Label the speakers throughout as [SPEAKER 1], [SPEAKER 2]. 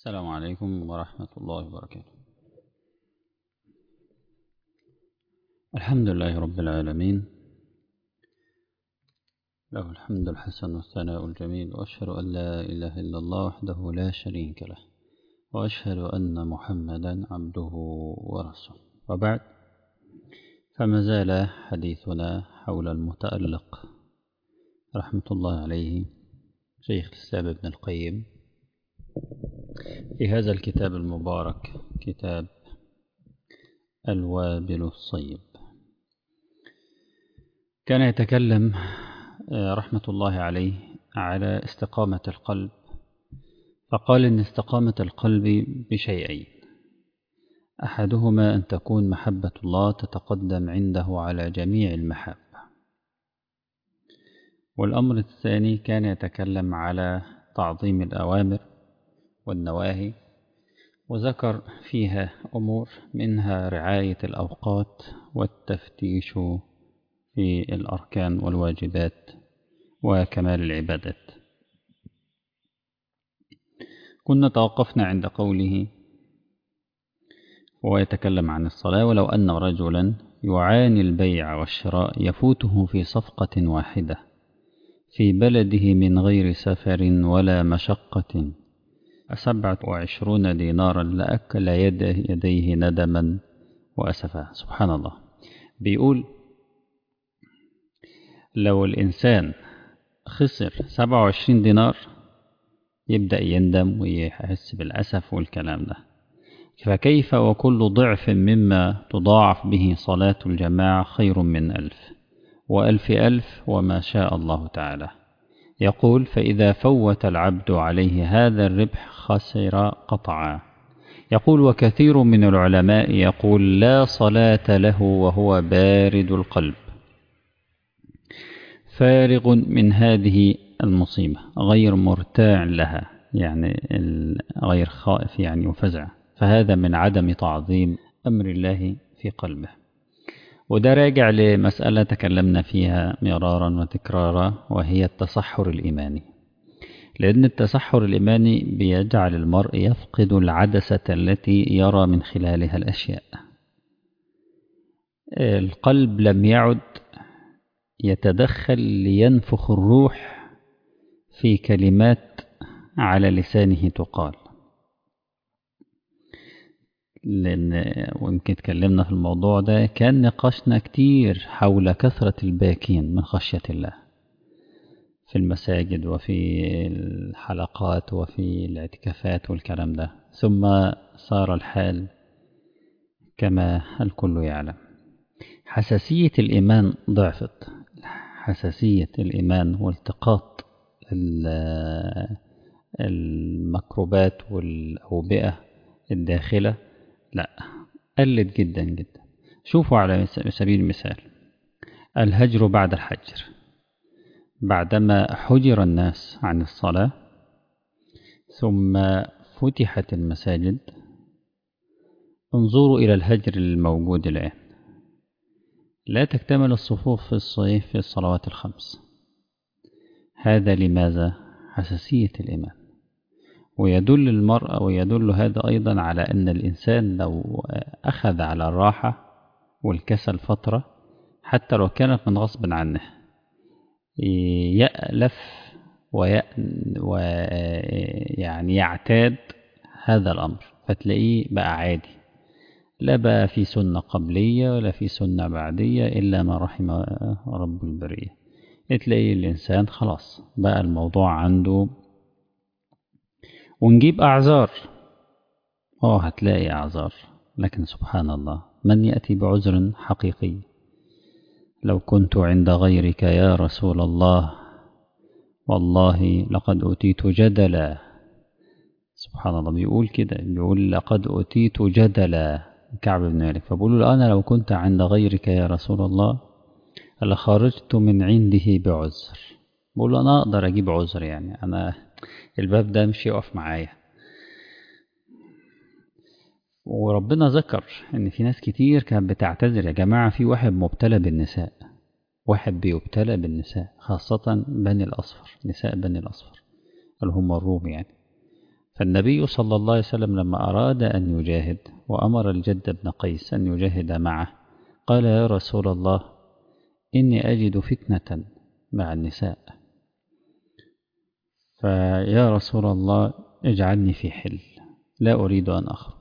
[SPEAKER 1] السلام عليكم ورحمة الله وبركاته الحمد لله رب العالمين له الحمد الحسن والثناء الجميل وأشهد أن لا إله إلا الله وحده لا شريك له وأشهد أن محمدا عبده ورسوله وبعد فما زال حديثنا حول المتألق رحمة الله عليه شيخ الإسلام ابن القيم في هذا الكتاب المبارك كتاب الوابل الصيب كان يتكلم رحمة الله عليه على استقامة القلب فقال إن استقامة القلب بشيئين أحدهما أن تكون محبة الله تتقدم عنده على جميع المحاب والأمر الثاني كان يتكلم على تعظيم الأوامر والنواهي وذكر فيها أمور منها رعاية الأوقات والتفتيش في الأركان والواجبات وكمال العبادات كنا توقفنا عند قوله وهو يتكلم عن الصلاة ولو أن رجلا يعاني البيع والشراء يفوته في صفقة واحدة في بلده من غير سفر ولا مشقة سبعة وعشرون دينارا لأكل يده يديه ندما وأسفا سبحان الله بيقول لو الإنسان خسر سبعة وعشرين دينار يبدأ يندم ويحس بالأسف والكلام ده فكيف وكل ضعف مما تضاعف به صلاة الجماعة خير من ألف وألف ألف وما شاء الله تعالى يقول فإذا فوت العبد عليه هذا الربح خسر قطعا يقول وكثير من العلماء يقول لا صلاة له وهو بارد القلب فارغ من هذه المصيبة غير مرتاع لها يعني غير خائف يعني وفزع فهذا من عدم تعظيم أمر الله في قلبه وده راجع لمسألة تكلمنا فيها مرارا وتكرارا وهي التصحر الإيماني لأن التصحر الإيماني بيجعل المرء يفقد العدسة التي يرى من خلالها الأشياء القلب لم يعد يتدخل لينفخ الروح في كلمات على لسانه تقال لأن ويمكن اتكلمنا في الموضوع ده كان نقاشنا كتير حول كثرة الباكين من خشية الله في المساجد وفي الحلقات وفي الاعتكافات والكلام ده ثم صار الحال كما الكل يعلم حساسية الإيمان ضعفت حساسية الإيمان والتقاط الميكروبات والأوبئة الداخلة لا قلت جدا جدا شوفوا على سبيل المثال الهجر بعد الحجر بعدما حجر الناس عن الصلاة ثم فتحت المساجد انظروا إلى الهجر الموجود الآن لا تكتمل الصفوف في الصيف في الصلوات الخمس هذا لماذا؟ حساسية الإيمان ويدل المرأة ويدل هذا أيضا على أن الإنسان لو أخذ على الراحة والكسل فترة حتى لو كانت من غصب عنه يألف ويعني يعتاد هذا الأمر فتلاقيه بقى عادي لا بقى في سنة قبلية ولا في سنة بعدية إلا ما رحم رب البرية تلاقي الإنسان خلاص بقى الموضوع عنده ونجيب أعذار اه هتلاقي أعذار لكن سبحان الله من يأتي بعذر حقيقي لو كنت عند غيرك يا رسول الله والله لقد أتيت جدلا سبحان الله بيقول كده بيقول لقد أتيت جدلا كعب بن مالك فبقول له أنا لو كنت عند غيرك يا رسول الله لخرجت من عنده بعذر بقول له أنا أقدر أجيب عذر يعني أنا الباب ده مش يقف معايا وربنا ذكر ان في ناس كتير كانت بتعتذر يا جماعة في واحد مبتلى بالنساء واحد بيبتلى بالنساء خاصة بني الأصفر نساء بني الأصفر اللي هم الروم يعني فالنبي صلى الله عليه وسلم لما أراد أن يجاهد وأمر الجد بن قيس أن يجاهد معه قال يا رسول الله إني أجد فتنة مع النساء فيا رسول الله اجعلني في حل لا أريد أن أخرج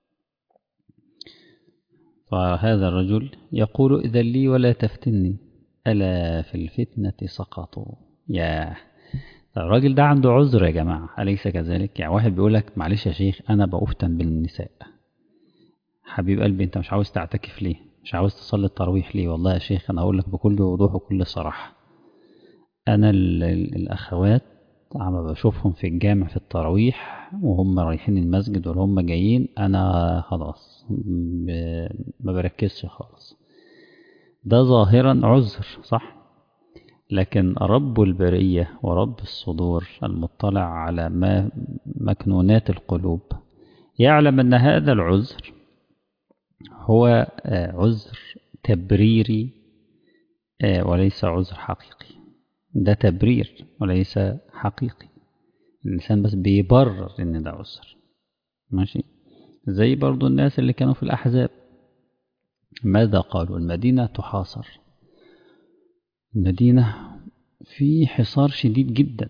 [SPEAKER 1] فهذا الرجل يقول إذا لي ولا تفتني ألا في الفتنة سقطوا يا الراجل ده عنده عذر يا جماعة أليس كذلك يعني واحد بيقول لك معلش يا شيخ أنا بأفتن بالنساء حبيب قلبي أنت مش عاوز تعتكف ليه مش عاوز تصلي التراويح ليه والله يا شيخ أنا أقول لك بكل وضوح وكل صراحة أنا الأخوات عم بشوفهم في الجامع في التراويح وهم رايحين المسجد ولا هم جايين أنا خلاص ما بركزش خالص ده ظاهرا عذر صح لكن رب البرية ورب الصدور المطلع على ما مكنونات القلوب يعلم أن هذا العذر هو عذر تبريري وليس عذر حقيقي ده تبرير وليس حقيقي الإنسان بس بيبرر إن ده عذر ماشي زي برضو الناس اللي كانوا في الأحزاب ماذا قالوا المدينة تحاصر المدينة في حصار شديد جدا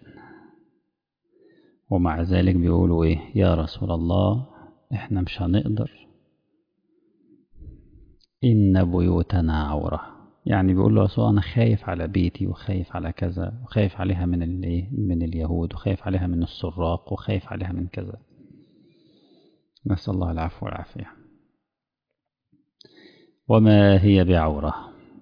[SPEAKER 1] ومع ذلك بيقولوا ايه يا رسول الله احنا مش هنقدر إن بيوتنا عورة يعني بيقول له رسول أنا خايف على بيتي وخايف على كذا وخايف عليها من الايه من اليهود وخايف عليها من السراق وخايف عليها من كذا نسأل الله العفو والعافية وما هي بعورة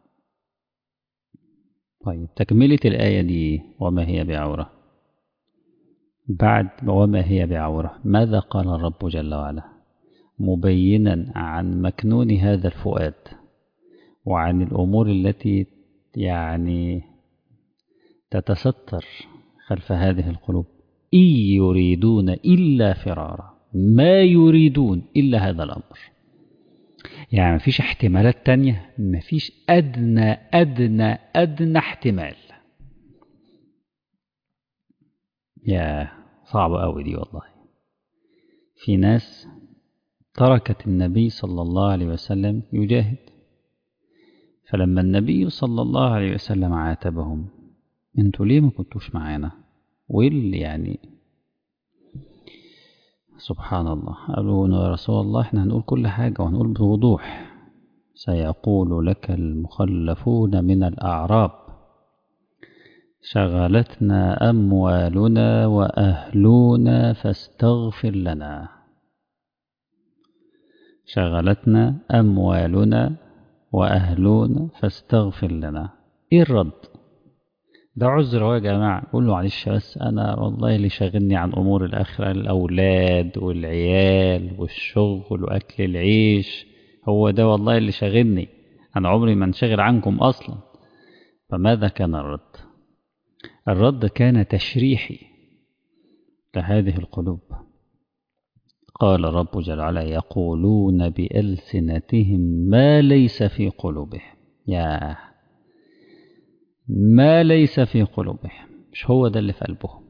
[SPEAKER 1] طيب تكملة الآية دي وما هي بعورة بعد وما هي بعورة ماذا قال الرب جل وعلا مبينا عن مكنون هذا الفؤاد وعن الأمور التي يعني تتستر خلف هذه القلوب إن يريدون إلا فرارا ما يريدون إلا هذا الأمر يعني مفيش احتمالات تانية مفيش أدنى أدنى أدنى احتمال يا صعبة أوي دي والله في ناس تركت النبي صلى الله عليه وسلم يجاهد فلما النبي صلى الله عليه وسلم عاتبهم انتوا ليه ما كنتوش معانا وايه اللي يعني سبحان الله قالوا يا رسول الله احنا هنقول كل حاجة وهنقول بوضوح سيقول لك المخلفون من الأعراب شغلتنا أموالنا وأهلنا فاستغفر لنا شغلتنا أموالنا وأهلنا فاستغفر لنا إيه الرد ده عذر يا جماعة قول له معلش بس أنا والله اللي شاغلني عن أمور الآخرة الأولاد والعيال والشغل وأكل العيش هو ده والله اللي شاغلني أنا عمري ما انشغل عنكم أصلا فماذا كان الرد الرد كان تشريحي لهذه القلوب قال الرب جل وعلا يقولون بألسنتهم ما ليس في قلوبهم يا ما ليس في قلوبهم مش هو ده اللي في قلبهم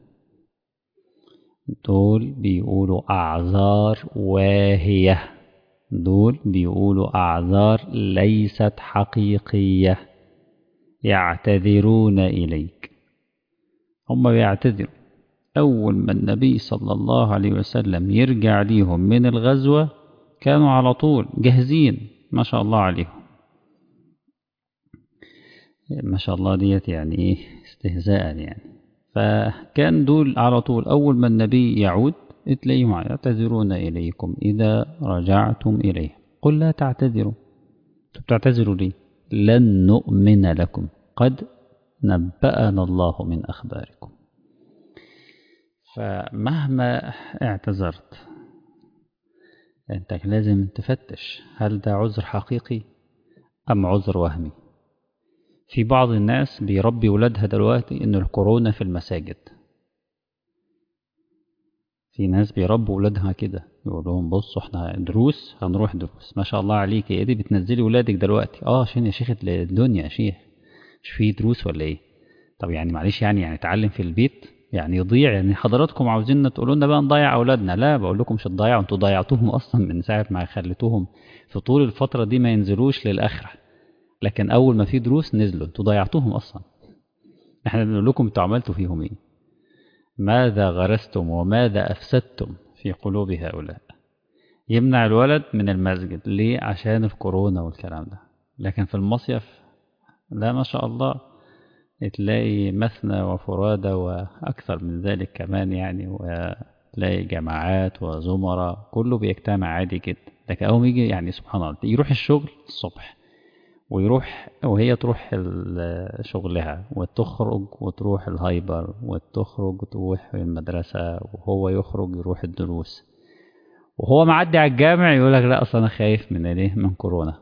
[SPEAKER 1] دول بيقولوا أعذار واهية دول بيقولوا أعذار ليست حقيقية يعتذرون إليك هم بيعتذروا أول ما النبي صلى الله عليه وسلم يرجع ليهم من الغزوة كانوا على طول جاهزين ما شاء الله عليهم ما شاء الله ديت يعني ايه استهزاء يعني فكان دول على طول أول ما النبي يعود تلاقيهم يعتذرون إليكم إذا رجعتم إليه قل لا تعتذروا بتعتذروا ليه لن نؤمن لكم قد نبأنا الله من أخباركم فمهما اعتذرت انت لازم تفتش هل ده عذر حقيقي أم عذر وهمي في بعض الناس بيربي ولادها دلوقتي ان الكورونا في المساجد في ناس بيربوا ولادها كده يقول لهم بصوا احنا دروس هنروح دروس ما شاء الله عليك ايه دي بتنزلي ولادك دلوقتي اه عشان يا شيخ الدنيا يا شيخ مش في دروس ولا ايه طب يعني معلش يعني يعني اتعلم في البيت يعني يضيع يعني حضراتكم عاوزين تقولوا لنا بقى نضيع اولادنا لا بقول لكم مش هتضيعوا انتوا ضيعتوهم اصلا من ساعه ما خليتوهم في طول الفتره دي ما ينزلوش للاخره لكن اول ما في دروس نزلوا انتوا ضيعتوهم اصلا احنا بنقول لكم انتوا عملتوا فيهم ايه ماذا غرستم وماذا افسدتم في قلوب هؤلاء يمنع الولد من المسجد ليه عشان الكورونا والكلام ده لكن في المصيف لا ما شاء الله تلاقي مثنى وفرادى وأكثر من ذلك كمان يعني وتلاقي جماعات وزمراء كله بيجتمع عادي جدا لكن أول ما يجي يعني سبحان الله يروح الشغل الصبح ويروح وهي تروح شغلها وتخرج وتروح الهايبر وتخرج وتروح المدرسة وهو يخرج يروح الدروس وهو معدي على الجامع يقول لك لا اصل انا خايف من ايه من كورونا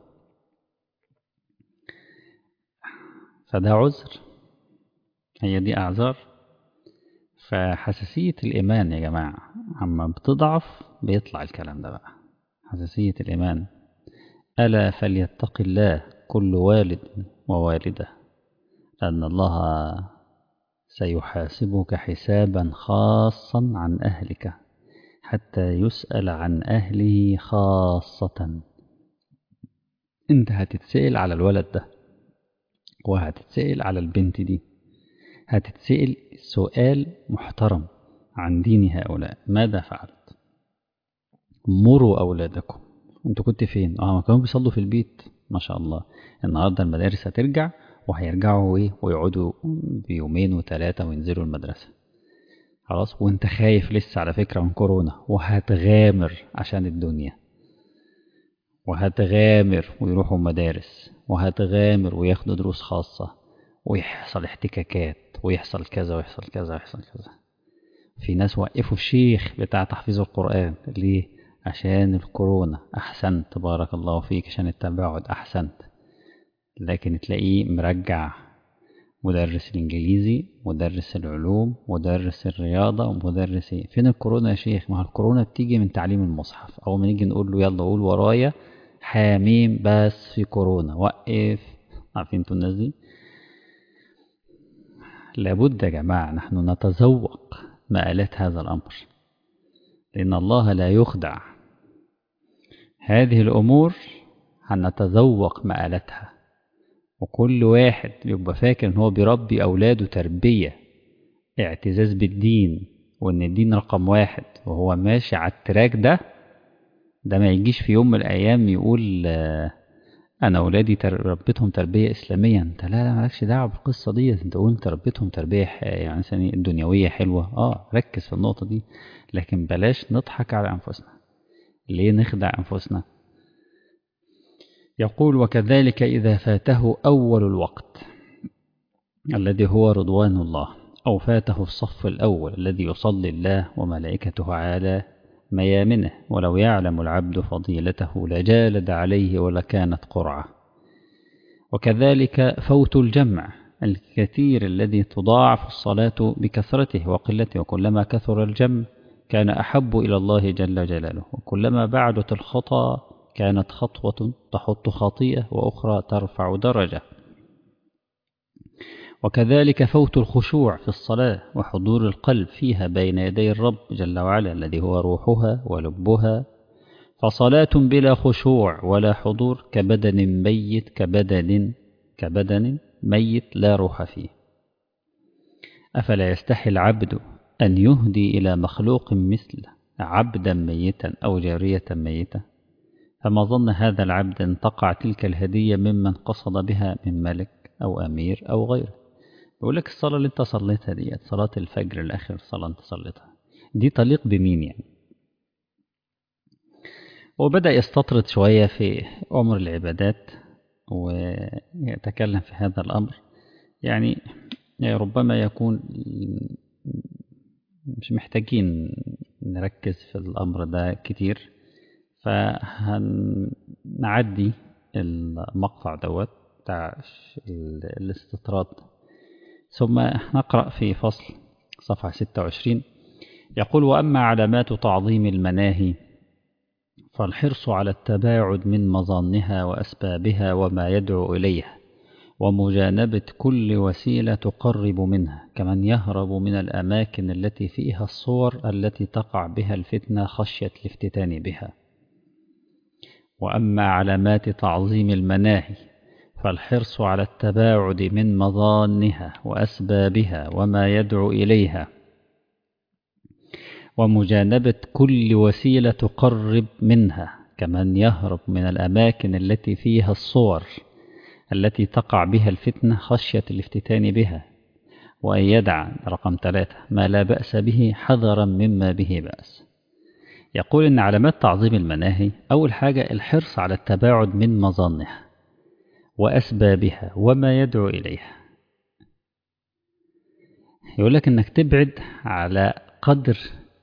[SPEAKER 1] فده عذر هي دي اعذار فحساسية الإيمان يا جماعة عما بتضعف بيطلع الكلام ده بقى حساسية الإيمان ألا فليتق الله كل والد ووالدة لأن الله سيحاسبك حسابا خاصا عن أهلك حتى يسأل عن أهله خاصة أنت هتتسأل على الولد ده وهتتسأل على البنت دي هتتسأل سؤال محترم عن دين هؤلاء ماذا فعلت مروا أولادكم أنتوا كنت فين؟ اه ما كانوا بيصلوا في البيت ما شاء الله النهارده المدارس هترجع وهيرجعوا ايه ويقعدوا بيومين وثلاثة وينزلوا المدرسة خلاص وانت خايف لسه على فكرة من كورونا وهتغامر عشان الدنيا وهتغامر ويروحوا مدارس وهتغامر وياخدوا دروس خاصة ويحصل احتكاكات ويحصل كذا ويحصل كذا ويحصل كذا في ناس وقفوا الشيخ بتاع تحفيظ القرآن ليه عشان الكورونا أحسنت بارك الله فيك عشان التباعد أحسنت لكن تلاقيه مرجع مدرس الإنجليزي مدرس العلوم مدرس الرياضة ومدرس إيه فين الكورونا يا شيخ ما الكورونا بتيجي من تعليم المصحف أول ما نيجي نقول له يلا قول ورايا حاميم بس في كورونا وقف عارفين انتوا الناس دي لابد يا جماعة نحن نتذوق مآلات هذا الأمر لأن الله لا يخدع هذه الأمور هنتذوق مآلتها وكل واحد يبقى فاكر ان هو بيربي اولاده تربية اعتزاز بالدين وان الدين رقم واحد وهو ماشي على التراك ده ده ما يجيش في يوم من الايام يقول انا اولادي تر... ربيتهم تربية اسلامية انت لا لا مالكش دعوة بالقصة دي انت قول انت ربيتهم تربية ح... يعني مثلا دنيوية حلوة اه ركز في النقطة دي لكن بلاش نضحك على انفسنا ليه نخدع انفسنا يقول وكذلك إذا فاته أول الوقت الذي هو رضوان الله أو فاته الصف الأول الذي يصلي الله وملائكته على ميامنه ولو يعلم العبد فضيلته لجالد عليه ولكانت قرعة وكذلك فوت الجمع الكثير الذي تضاعف الصلاة بكثرته وقلته وكلما كثر الجمع كان أحب إلى الله جل جلاله وكلما بعدت الخطأ كانت خطوة تحط خطيئة وأخرى ترفع درجة وكذلك فوت الخشوع في الصلاة وحضور القلب فيها بين يدي الرب جل وعلا الذي هو روحها ولبها فصلاة بلا خشوع ولا حضور كبدن ميت كبدن كبدن ميت لا روح فيه أفلا يستحي العبد أن يهدي إلى مخلوق مثل عبدا ميتا أو جارية ميتة فما ظن هذا العبد أن تقع تلك الهدية ممن قصد بها من ملك أو أمير أو غيره بيقول لك الصلاة اللي أنت صليتها دي صلاة الفجر الآخر صلاة أنت صليتها دي تليق بمين يعني وبدأ يستطرد شوية في أمر العبادات ويتكلم في هذا الأمر يعني ربما يكون مش محتاجين نركز في الأمر ده كتير فهنعدي المقطع دوت بتاع الاستطراد ثم نقرأ في فصل صفحة 26 يقول وأما علامات تعظيم المناهي فالحرص على التباعد من مظانها وأسبابها وما يدعو إليها ومجانبة كل وسيلة تقرب منها كمن يهرب من الأماكن التي فيها الصور التي تقع بها الفتنة خشية الافتتان بها وأما علامات تعظيم المناهي فالحرص على التباعد من مظانها وأسبابها وما يدعو إليها ومجانبة كل وسيلة تقرب منها كمن يهرب من الأماكن التي فيها الصور التي تقع بها الفتنة خشية الافتتان بها وأن يدع رقم ثلاثة ما لا بأس به حذرا مما به بأس يقول إن علامات تعظيم المناهي أول حاجة الحرص على التباعد من مظانها وأسبابها وما يدعو إليها يقول لك إنك تبعد على قدر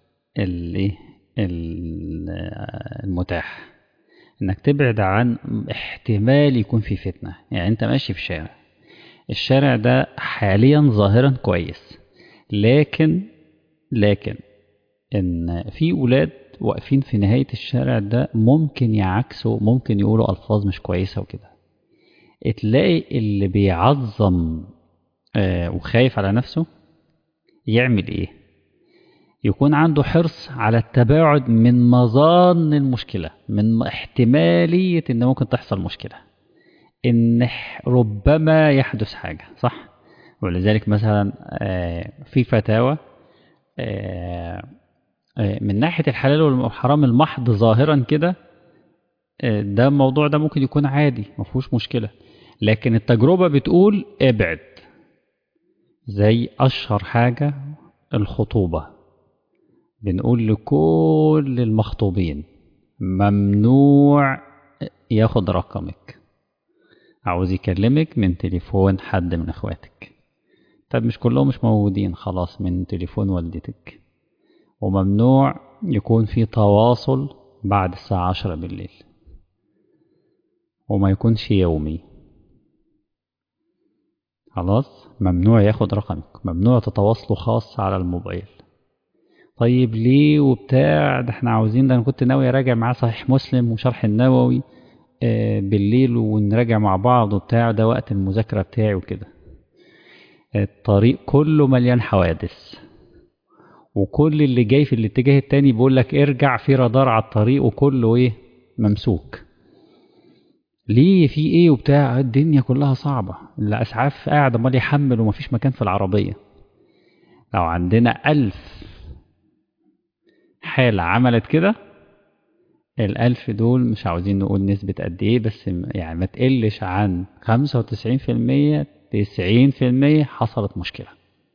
[SPEAKER 1] المتاح إنك تبعد عن احتمال يكون في فتنة يعني أنت ماشي في شارع الشارع ده حاليا ظاهرا كويس لكن لكن إن في ولاد واقفين في نهاية الشارع ده ممكن يعكسوا ممكن يقولوا ألفاظ مش كويسة وكده تلاقي اللي بيعظم آه وخايف على نفسه يعمل ايه يكون عنده حرص على التباعد من مظان المشكلة من احتمالية ان ممكن تحصل مشكلة ان ربما يحدث حاجة صح ولذلك مثلا آه في فتاوى آه من ناحية الحلال والحرام المحض ظاهرا كده ده الموضوع ده ممكن يكون عادي مفهوش مشكلة لكن التجربة بتقول ابعد زي أشهر حاجة الخطوبة بنقول لكل المخطوبين ممنوع ياخد رقمك عاوز يكلمك من تليفون حد من اخواتك طب مش كلهم مش موجودين خلاص من تليفون والدتك وممنوع يكون في تواصل بعد الساعة عشرة بالليل وما يكونش يومي خلاص ممنوع ياخد رقمك ممنوع تتواصلوا خاص على الموبايل طيب ليه وبتاع ده احنا عاوزين ده انا كنت ناوي اراجع معاه صحيح مسلم وشرح النووي آه بالليل ونراجع مع بعض وبتاع ده وقت المذاكرة بتاعي وكده الطريق كله مليان حوادث وكل اللي جاي في الاتجاه التاني بيقول لك ارجع في رادار على الطريق وكله ايه ممسوك ليه في ايه وبتاع الدنيا كلها صعبة الاسعاف قاعد امال يحمل ومفيش مكان في العربية لو عندنا ألف حالة عملت كده الألف دول مش عاوزين نقول نسبة قد ايه بس يعني ما تقلش عن خمسة وتسعين في المية تسعين في المية حصلت مشكلة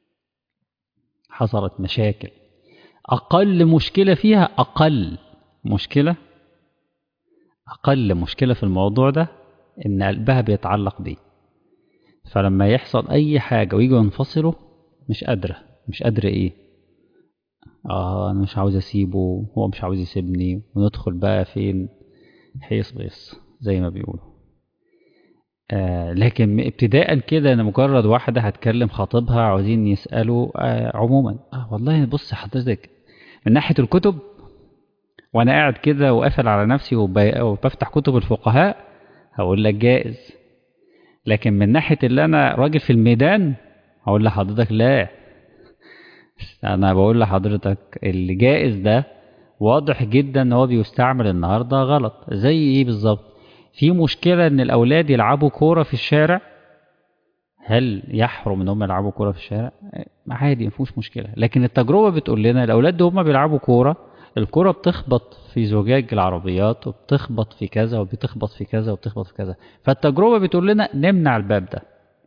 [SPEAKER 1] حصلت مشاكل أقل مشكلة فيها أقل مشكلة أقل مشكلة في الموضوع ده إن قلبها بيتعلق بيه فلما يحصل أي حاجة ويجوا ينفصلوا مش قادرة مش قادرة إيه آه أنا مش عاوز أسيبه هو مش عاوز يسيبني وندخل بقى فين حيص بيص زي ما بيقولوا آه لكن ابتداء كده انا مجرد واحده هتكلم خطيبها عاوزين يسالوا آه عموما آه والله بص حضرتك من ناحيه الكتب وانا قاعد كده وقافل على نفسي وبفتح كتب الفقهاء هقول لك جائز لكن من ناحيه اللي انا راجل في الميدان هقول لحضرتك لا انا بقول لحضرتك اللي جائز ده واضح جدا ان هو بيستعمل النهارده غلط زي ايه بالظبط في مشكلة إن الأولاد يلعبوا كورة في الشارع هل يحرم إن هم يلعبوا كورة في الشارع؟ عادي مفيش مشكلة، لكن التجربة بتقول لنا الأولاد دول هم بيلعبوا كورة الكورة بتخبط في زجاج العربيات وبتخبط في كذا وبتخبط في كذا وبتخبط في كذا، فالتجربة بتقول لنا نمنع الباب ده.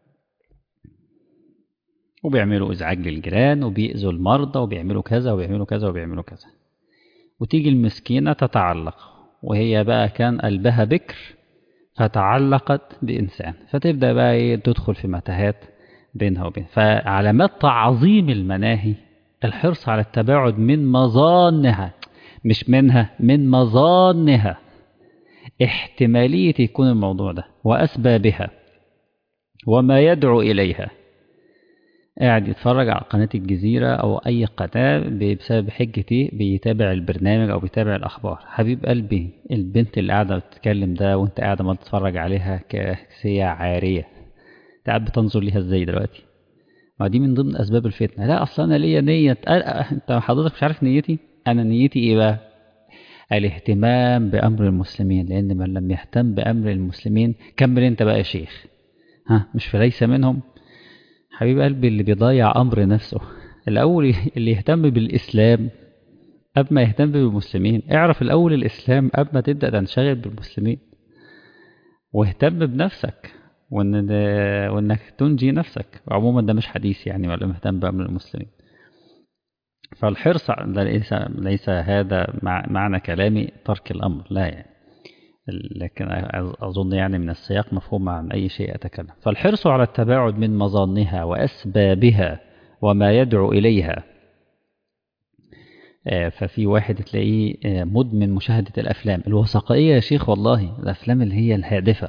[SPEAKER 1] وبيعملوا إزعاج للجيران وبيأذوا المرضى وبيعملوا كذا وبيعملوا كذا وبيعملوا كذا. وتيجي المسكينة تتعلق وهي بقى كان قلبها بكر فتعلقت بإنسان فتبدأ بقى إيه تدخل في متاهات بينها وبين فعلامات تعظيم المناهي الحرص على التباعد من مظانها مش منها من مظانها احتمالية يكون الموضوع ده وأسبابها وما يدعو إليها قاعد يتفرج على قناة الجزيرة أو أي قناة بسبب حجة إيه بيتابع البرنامج أو بيتابع الأخبار حبيب قلبي البنت اللي قاعدة بتتكلم ده وأنت قاعدة ما تتفرج عليها كسية عارية انت قاعد بتنظر ليها ازاي دلوقتي ما دي من ضمن اسباب الفتنه لا اصل انا ليا نيه انت حضرتك مش عارف نيتي انا نيتي ايه بقى الاهتمام بامر المسلمين لان من لم يهتم بامر المسلمين كمل انت بقى يا شيخ ها مش فليس منهم حبيب قلبي اللي بيضيع امر نفسه الاول اللي يهتم بالاسلام قبل ما يهتم بالمسلمين اعرف الاول الاسلام قبل ما تبدا تنشغل بالمسلمين واهتم بنفسك وان وانك تنجي نفسك عموما ده مش حديث يعني ولا مهتم بامر المسلمين فالحرص ده ليس ليس هذا مع معنى كلامي ترك الامر لا يعني لكن اظن يعني من السياق مفهوم عن اي شيء اتكلم فالحرص على التباعد من مظانها واسبابها وما يدعو اليها ففي واحد تلاقيه مدمن مشاهدة الأفلام الوثائقية يا شيخ والله الأفلام اللي هي الهادفة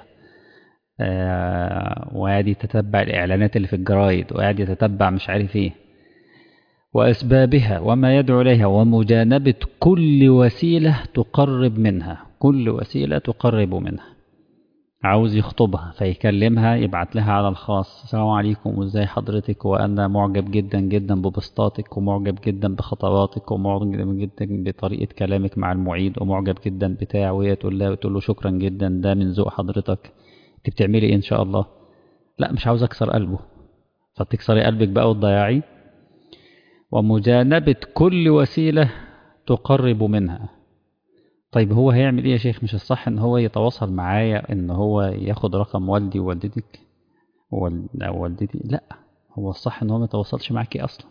[SPEAKER 1] وقاعد يتتبع الإعلانات اللي في الجرايد وقاعد يتتبع مش عارف إيه وأسبابها وما يدعو إليها ومجانبة كل وسيلة تقرب منها كل وسيلة تقرب منها عاوز يخطبها فيكلمها يبعت لها على الخاص السلام عليكم وازاي حضرتك وانا معجب جدا جدا ببسطاتك ومعجب جدا بخطواتك ومعجب جدا بطريقة كلامك مع المعيد ومعجب جدا بتاع وهي تقول له تقول له شكرا جدا ده من ذوق حضرتك انت بتعملي ايه ان شاء الله لا مش عاوز اكسر قلبه فتكسري قلبك بقى وتضيعيه ومجانبة كل وسيلة تقرب منها طيب هو هيعمل ايه يا شيخ مش الصح ان هو يتواصل معايا ان هو ياخد رقم والدي ووالدتك او والدتي لا هو الصح ان هو ما يتواصلش معاكي اصلا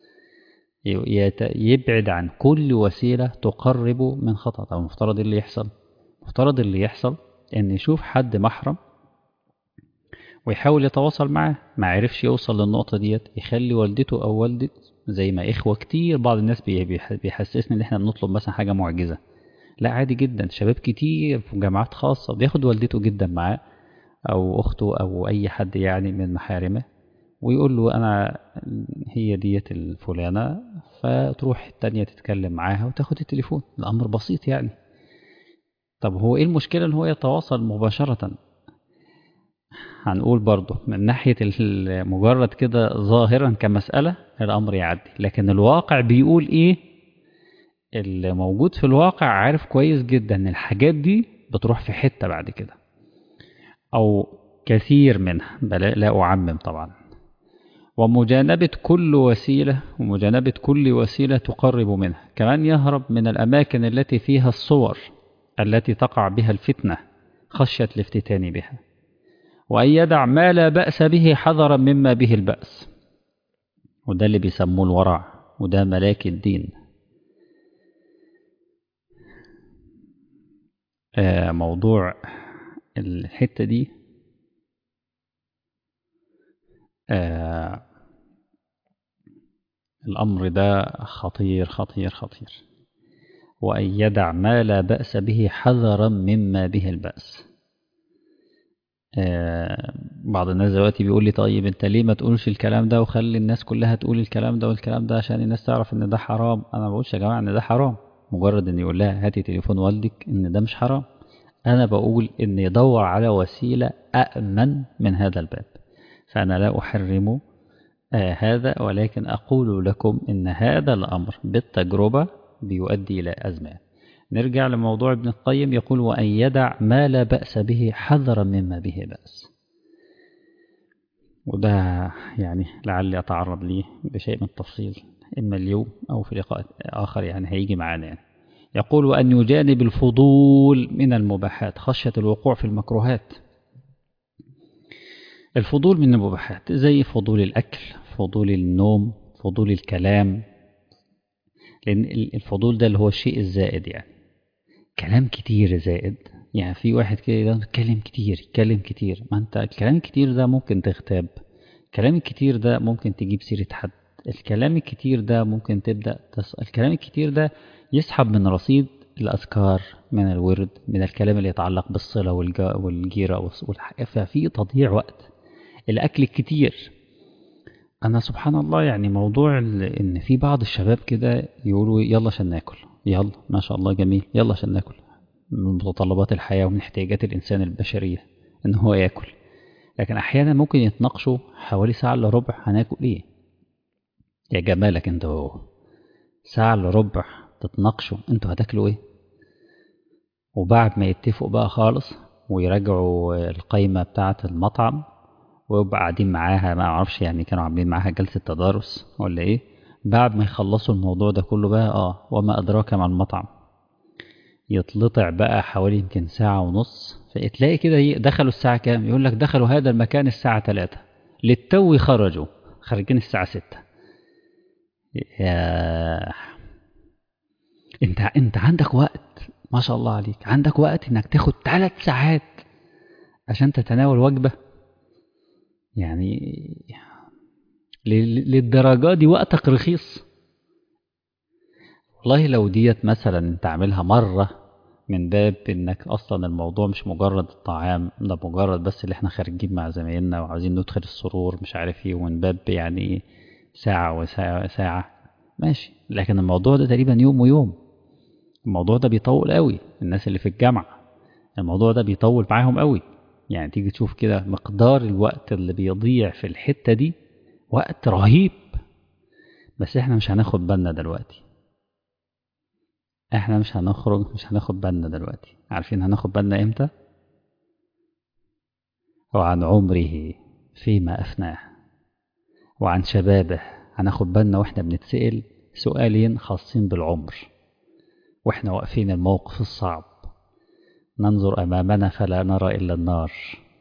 [SPEAKER 1] يبعد عن كل وسيلة تقرب من خطأ طب المفترض اللي يحصل المفترض اللي يحصل ان يشوف حد محرم ويحاول يتواصل معاه ما عرفش يوصل للنقطة ديت يخلي والدته او والدته زي ما اخوة كتير بعض الناس بيحسسني ان احنا بنطلب مثلا حاجة معجزة لا عادي جدا شباب كتير في جامعات خاصة بياخد والدته جدا معاه أو أخته أو أي حد يعني من محارمه ويقول له أنا هي ديت الفلانة فتروح التانية تتكلم معاها وتاخد التليفون الأمر بسيط يعني طب هو إيه المشكلة إن هو يتواصل مباشرة هنقول برضه من ناحية مجرد كده ظاهرا كمسألة الأمر يعدي لكن الواقع بيقول إيه اللي موجود في الواقع عارف كويس جدا ان الحاجات دي بتروح في حتة بعد كده او كثير منها لا اعمم طبعا ومجانبة كل وسيلة ومجانبة كل وسيلة تقرب منها كمان يهرب من الأماكن التي فيها الصور التي تقع بها الفتنة خشية الافتتان بها وأن يدع ما لا بأس به حذرا مما به البأس وده اللي بيسموه الورع وده ملاك الدين موضوع الحتة دي الأمر ده خطير خطير خطير وأن يدع ما لا بأس به حذرا مما به البأس بعض الناس دلوقتي بيقول لي طيب انت ليه ما تقولش الكلام ده وخلي الناس كلها تقول الكلام ده والكلام ده عشان الناس تعرف ان ده حرام انا ما بقولش يا جماعه ان ده حرام مجرد ان يقول لها هاتي تليفون والدك ان ده مش حرام انا بقول ان يدور على وسيله امن من هذا الباب فانا لا احرم آه هذا ولكن اقول لكم ان هذا الامر بالتجربه بيؤدي الى ازمات نرجع لموضوع ابن القيم يقول وان يدع ما لا باس به حذرا مما به باس وده يعني لعلي اتعرض ليه بشيء من التفصيل اما اليوم او في لقاء اخر يعني هيجي معانا يعني يقول وأن يجانب الفضول من المباحات خشية الوقوع في المكروهات الفضول من المباحات زي فضول الأكل فضول النوم فضول الكلام لأن الفضول ده اللي هو الشيء الزائد يعني كلام كتير زائد يعني في واحد كده يتكلم كتير يتكلم كتير ما انت الكلام الكتير ده ممكن تغتاب الكلام الكتير ده ممكن تجيب سيرة حد الكلام الكتير ده ممكن تبدأ تسأل الكلام الكتير ده يسحب من رصيد الأذكار من الورد من الكلام اللي يتعلق بالصلة والجيرة ففي تضييع وقت الأكل الكتير أنا سبحان الله يعني موضوع إن في بعض الشباب كده يقولوا يلا عشان ناكل يلا ما شاء الله جميل يلا عشان ناكل من متطلبات الحياة ومن احتياجات الإنسان البشرية إن هو ياكل لكن أحيانا ممكن يتناقشوا حوالي ساعة إلا ربع هناكل إيه يا جمالك أنت هو ساعة إلا ربع تتناقشوا أنتوا هتاكلوا إيه وبعد ما يتفقوا بقى خالص ويراجعوا القايمة بتاعة المطعم ويبقى قاعدين معاها ما اعرفش يعني كانوا عاملين معاها جلسة تدارس ولا ايه بعد ما يخلصوا الموضوع ده كله بقى اه وما ادراك مع المطعم يتلطع بقى حوالي يمكن ساعة ونص فتلاقي كده دخلوا الساعة كام يقول لك دخلوا هذا المكان الساعة ثلاثة للتو خرجوا خارجين الساعة ستة يا انت انت عندك وقت ما شاء الله عليك عندك وقت انك تاخد ثلاث ساعات عشان تتناول وجبة يعني للدرجة دي وقتك رخيص والله لو ديت مثلا انت عاملها مرة من باب انك اصلا الموضوع مش مجرد الطعام ده مجرد بس اللي احنا خارجين مع زمايلنا وعاوزين ندخل السرور مش عارف ايه ومن باب يعني ساعة وساعة ساعة ماشي لكن الموضوع ده تقريبا يوم ويوم الموضوع ده بيطول قوي الناس اللي في الجامعة الموضوع ده بيطول معاهم قوي يعني تيجي تشوف كده مقدار الوقت اللي بيضيع في الحتة دي وقت رهيب بس احنا مش هناخد بالنا دلوقتي احنا مش هنخرج مش هناخد بالنا دلوقتي عارفين هناخد بالنا امتى وعن عمره فيما أفناه وعن شبابه هناخد بالنا واحنا بنتسأل سؤالين خاصين بالعمر واحنا واقفين الموقف الصعب ننظر أمامنا فلا نرى إلا النار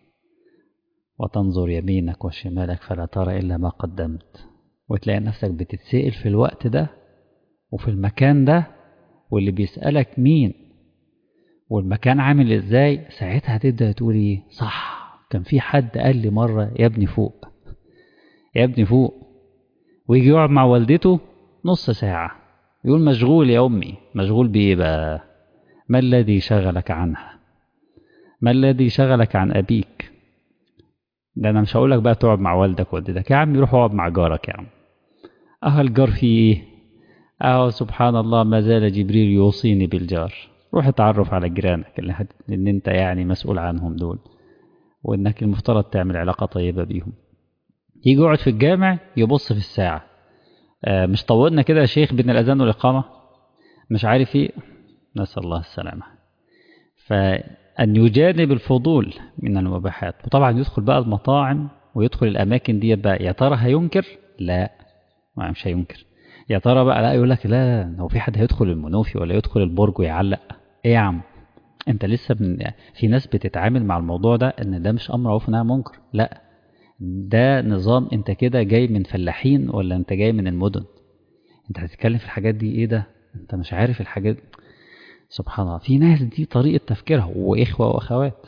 [SPEAKER 1] وتنظر يمينك وشمالك فلا ترى إلا ما قدمت وتلاقي نفسك بتتسأل في الوقت ده وفي المكان ده واللي بيسألك مين والمكان عامل ازاي ساعتها هتبدأ تقول ايه صح كان في حد قال لي مرة يا ابني فوق يا ابني فوق ويجي يقعد مع والدته نص ساعة يقول مشغول يا أمي مشغول بإيه بقى ما الذي شغلك عنها ما الذي شغلك عن أبيك ده أنا مش هقولك بقى تقعد مع والدك والدتك يا عم روح اقعد مع جارك يا عم أهو الجار فيه إيه أهو سبحان الله ما زال جبريل يوصيني بالجار روح اتعرف على جيرانك اللي, هت... اللي انت يعني مسؤول عنهم دول وانك المفترض تعمل علاقة طيبة بيهم يجي يقعد في الجامع يبص في الساعة آه مش طولنا كده يا شيخ بين الأذان والإقامة مش عارف ايه نسأل الله السلامة فأن يجانب الفضول من المباحات وطبعا يدخل بقى المطاعم ويدخل الأماكن دي بقى يا ترى هينكر لا ما مش هينكر يا ترى بقى لا يقول لك لا هو في حد هيدخل المنوفي ولا يدخل البرج ويعلق ايه يا عم انت لسه من في ناس بتتعامل مع الموضوع ده ان ده مش امر معروف انها منكر لا ده نظام انت كده جاي من فلاحين ولا انت جاي من المدن انت هتتكلم في الحاجات دي ايه ده انت مش عارف الحاجات سبحان الله في ناس دي طريقة تفكيرها وإخوة وأخوات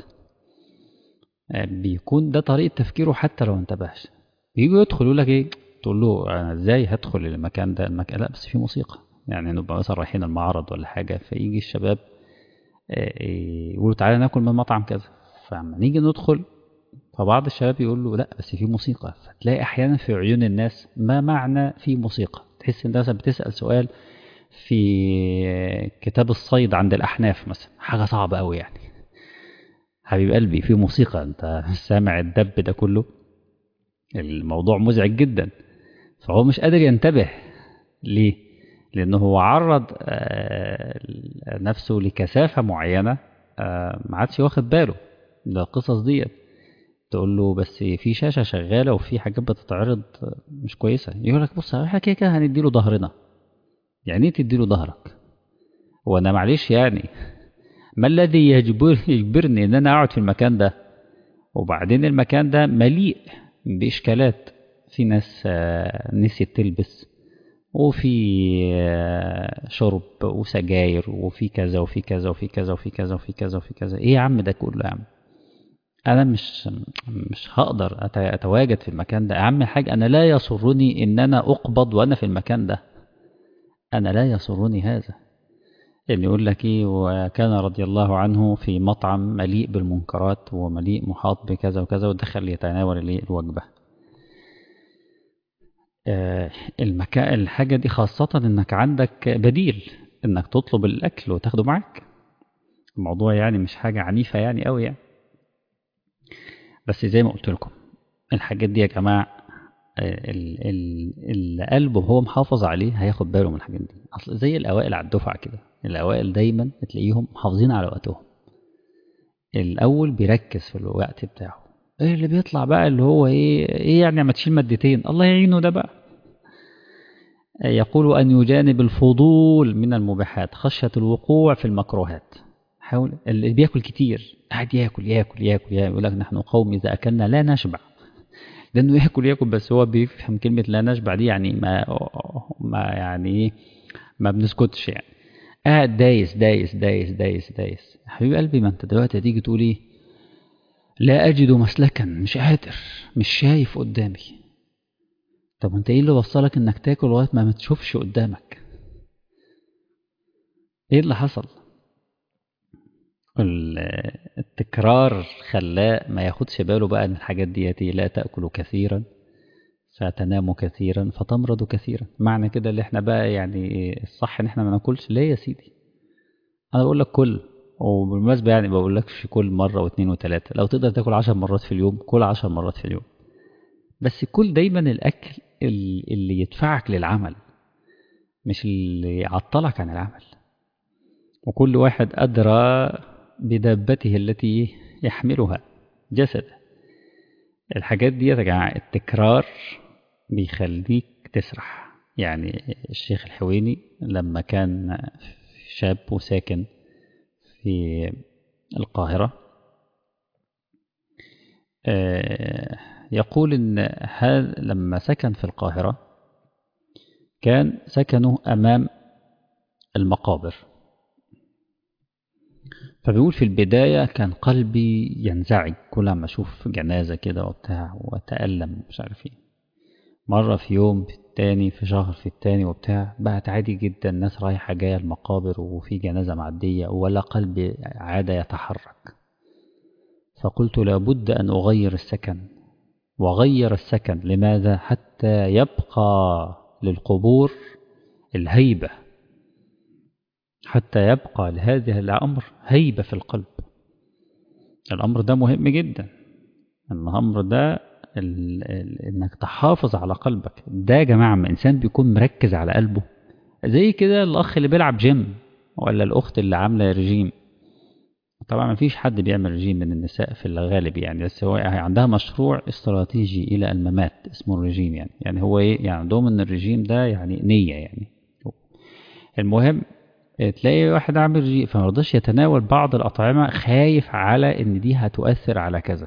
[SPEAKER 1] بيكون ده طريقة تفكيره حتى لو انتبهش بيجوا يدخل يقول لك ايه تقول له انا ازاي هدخل المكان ده المكان لا بس في موسيقى يعني نبقى مثلا رايحين المعرض ولا حاجة فيجي الشباب يقولوا تعالى ناكل من مطعم كذا فلما نيجي ندخل فبعض الشباب يقول له لا بس في موسيقى فتلاقي احيانا في عيون الناس ما معنى في موسيقى تحس ان مثلا بتسأل سؤال في كتاب الصيد عند الأحناف مثلا حاجة صعبة أوي يعني حبيب قلبي في موسيقى أنت سامع الدب ده كله الموضوع مزعج جدا فهو مش قادر ينتبه ليه لأنه هو عرض نفسه لكثافة معينة ما عادش واخد باله ده القصص ديت تقول له بس في شاشة شغالة وفي حاجات بتتعرض مش كويسة يقول لك بص احنا كده كده هنديله ظهرنا يعني ايه تديله ظهرك وانا معلش يعني ما الذي يجبر يجبرني ان انا اقعد في المكان ده وبعدين المكان ده مليء باشكالات في ناس نسيت تلبس وفي شرب وسجاير وفي كذا وفي كذا وفي كذا وفي كذا وفي كذا وفي كذا ايه يا عم ده كله يا عم انا مش مش هقدر اتواجد في المكان ده اهم حاجه انا لا يسرني ان انا اقبض وانا في المكان ده أنا لا يسرني هذا اللي يقول لك إيه وكان رضي الله عنه في مطعم مليء بالمنكرات ومليء محاط بكذا وكذا ودخل يتناول الوجبة آه المكان الحاجة دي خاصة إنك عندك بديل إنك تطلب الأكل وتاخده معك الموضوع يعني مش حاجة عنيفة يعني أوي يعني بس زي ما قلت لكم الحاجات دي يا جماعة ال- ال- اللي قلبه هو محافظ عليه هياخد باله من الحاجات دي اصل زي الاوائل على الدفعه كده الاوائل دايما تلاقيهم محافظين على وقتهم الاول بيركز في الوقت بتاعه ايه اللي بيطلع بقى اللي هو ايه ايه يعني ما تشيل مادتين الله يعينه ده بقى يقول ان يجانب الفضول من المباحات خشيه الوقوع في المكروهات حاول اللي بياكل كتير قاعد ياكل ياكل ياكل ياكل يقول لك نحن قوم اذا اكلنا لا نشبع لانه ياكل ياكل بس هو بيفهم كلمه لا نشبع دي يعني ما ما يعني ايه ما بنسكتش يعني قاعد دايس دايس دايس دايس دايس حبيب قلبي ما انت دلوقتي هتيجي تقول ايه لا اجد مسلكا مش قادر مش شايف قدامي طب انت ايه اللي وصلك انك تاكل لغايه ما ما تشوفش قدامك ايه اللي حصل ال- التكرار خلاه ما ياخدش باله بقى ان الحاجات ديتي لا تاكل كثيرا فتنام كثيرا فتمرض كثيرا معنى كده اللي احنا بقى يعني الصح ان احنا ما ناكلش ليه يا سيدي انا بقول لك كل وبالمناسبة يعني ما بقولكش كل مرة واثنين وثلاثة لو تقدر تاكل عشر مرات في اليوم كل عشر مرات في اليوم بس كل دايما الأكل ال- اللي يدفعك للعمل مش اللي يعطلك عن العمل وكل واحد أدرى بدابته التي يحملها جسده الحاجات دي يا جماعة التكرار بيخليك تسرح يعني الشيخ الحويني لما كان شاب وساكن في القاهرة آه، يقول إن هذا لما سكن في القاهرة كان سكنه أمام المقابر فبيقول في البداية كان قلبي ينزعج كل ما أشوف جنازة كده وبتاع وأتألم مش عارف إيه مرة في يوم في التاني في شهر في التاني وبتاع بقت عادي جدا الناس رايحة جاية المقابر وفي جنازة معدية ولا قلبي عاد يتحرك فقلت لابد أن أغير السكن وغير السكن لماذا حتى يبقى للقبور الهيبة حتى يبقى لهذه الأمر هيبة في القلب الأمر ده مهم جدا الأمر ده ال... ال... إنك تحافظ على قلبك ده يا جماعة ما إنسان بيكون مركز على قلبه زي كده الأخ اللي بيلعب جيم ولا الأخت اللي عاملة رجيم طبعا ما فيش حد بيعمل رجيم من النساء في الغالب يعني بس هو عندها مشروع استراتيجي إلى الممات اسمه الرجيم يعني يعني هو إيه يعني عندهم إن الرجيم ده يعني نية يعني المهم تلاقي واحد عامل رجيم فما رضاش يتناول بعض الأطعمة خايف على إن دي هتؤثر على كذا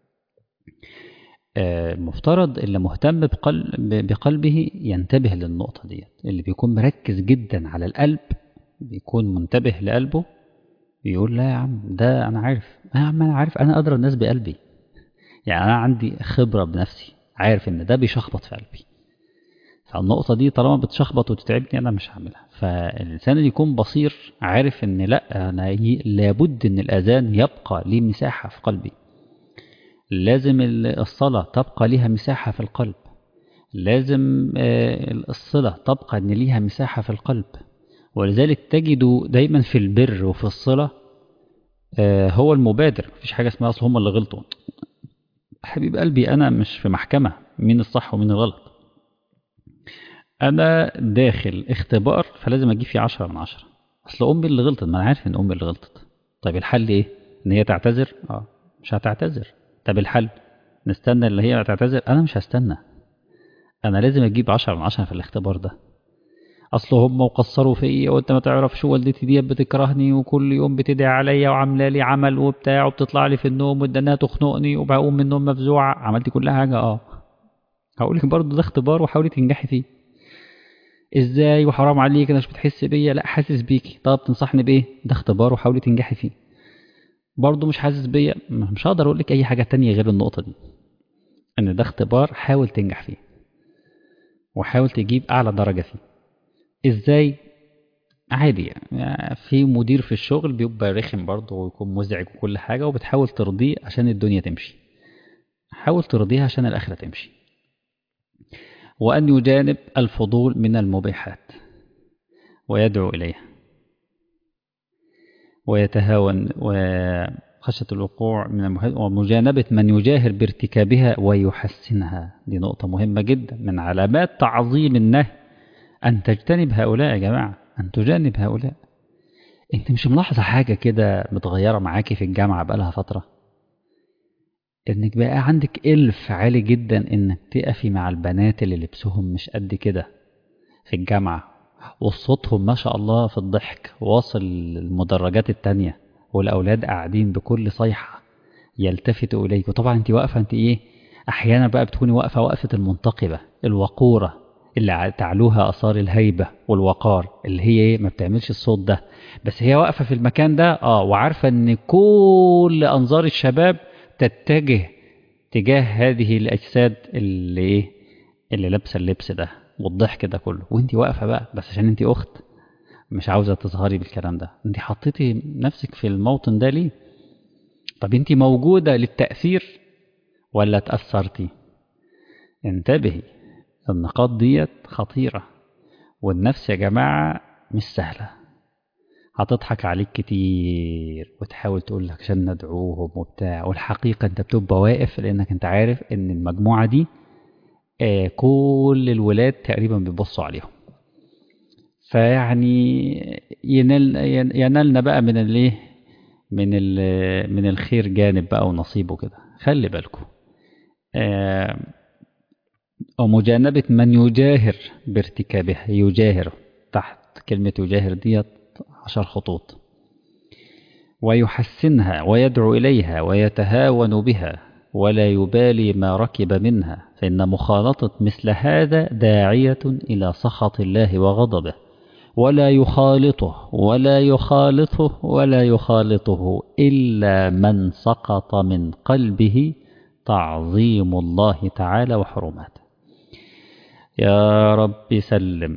[SPEAKER 1] المفترض اللي مهتم بقلب بقلبه ينتبه للنقطة دي اللي بيكون مركز جدا على القلب بيكون منتبه لقلبه بيقول لا يا عم ده أنا عارف يا عم أنا عارف أنا أدرى الناس بقلبي يعني أنا عندي خبرة بنفسي عارف إن ده بيشخبط في قلبي فالنقطة دي طالما بتشخبط وتتعبني أنا مش هعملها فالإنسان اللي يكون بصير عارف إن لأ أنا لابد إن الأذان يبقى ليه مساحة في قلبي لازم الصلاة تبقى ليها مساحة في القلب لازم الصلة تبقى إن ليها مساحة في القلب ولذلك تجد دايما في البر وفي الصلة هو المبادر مفيش حاجة اسمها أصل هم اللي غلطوا حبيب قلبي أنا مش في محكمة مين الصح ومين الغلط أنا داخل اختبار فلازم أجيب فيه عشرة من عشرة أصل أمي اللي غلطت ما أنا عارف إن أمي اللي غلطت طيب الحل إيه؟ إن هي تعتذر؟ آه مش هتعتذر طب الحل نستنى اللي هي تعتذر انا مش هستنى انا لازم اجيب عشرة من عشرة في الاختبار ده اصل هم وقصروا فيا وانت ما تعرفش والدتي دي بتكرهني وكل يوم بتدعي عليا وعامله لي عمل وبتاع وبتطلع لي في النوم وانها تخنقني وبقوم من النوم مفزوعه عملتي كل حاجه اه هقول لك برضه ده اختبار وحاولي تنجحي فيه ازاي وحرام عليك انا مش بتحس بيا لا حاسس بيكي طب تنصحني بايه ده اختبار وحاولي تنجحي فيه برضه مش حاسس بيا مش هقدر اقول لك اي حاجه تانية غير النقطه دي ان ده اختبار حاول تنجح فيه وحاول تجيب اعلى درجه فيه ازاي عادي يعني في مدير في الشغل بيبقى رخم برضه ويكون مزعج وكل حاجه وبتحاول ترضيه عشان الدنيا تمشي حاول ترضيها عشان الاخره تمشي وان يجانب الفضول من المبيحات ويدعو اليها ويتهاون خشية الوقوع من المحيط ومجانبة من يجاهر بارتكابها ويحسنها دي نقطة مهمة جدا من علامات تعظيم النهي أن تجتنب هؤلاء يا جماعة أن تجانب هؤلاء أنت مش ملاحظة حاجة كده متغيرة معاكي في الجامعة بقالها فترة إنك بقى عندك إلف عالي جدا إنك تقفي مع البنات اللي لبسهم مش قد كده في الجامعة وصوتهم ما شاء الله في الضحك واصل المدرجات التانية والأولاد قاعدين بكل صيحة يلتفتوا إليك وطبعا أنت واقفة أنت إيه أحيانا بقى بتكوني واقفة وقفة المنتقبة الوقورة اللي تعلوها آثار الهيبة والوقار اللي هي إيه ما بتعملش الصوت ده بس هي واقفة في المكان ده آه وعارفة إن كل أنظار الشباب تتجه تجاه هذه الأجساد اللي إيه اللي لابسة اللبس ده والضحك ده كله وانت واقفة بقى بس عشان انت أخت مش عاوزة تظهري بالكلام ده انت حطيتي نفسك في الموطن ده ليه طب انت موجودة للتأثير ولا تأثرتي انتبهي النقاط ديت خطيرة والنفس يا جماعة مش سهلة هتضحك عليك كتير وتحاول تقول لك عشان ندعوهم وبتاع والحقيقة انت بتبقى واقف لانك انت عارف ان المجموعة دي آه كل الولاد تقريبا بيبصوا عليهم فيعني ينال ينالنا بقى من الايه من من الخير جانب بقى ونصيبه كده خلي بالكم آه ومجانبة من يجاهر بارتكابها يجاهر تحت كلمة يجاهر ديت عشر خطوط ويحسنها ويدعو إليها ويتهاون بها ولا يبالي ما ركب منها فإن مخالطة مثل هذا داعية إلى سخط الله وغضبه ولا يخالطه ولا يخالطه ولا يخالطه إلا من سقط من قلبه تعظيم الله تعالى وحرماته يا رب سلم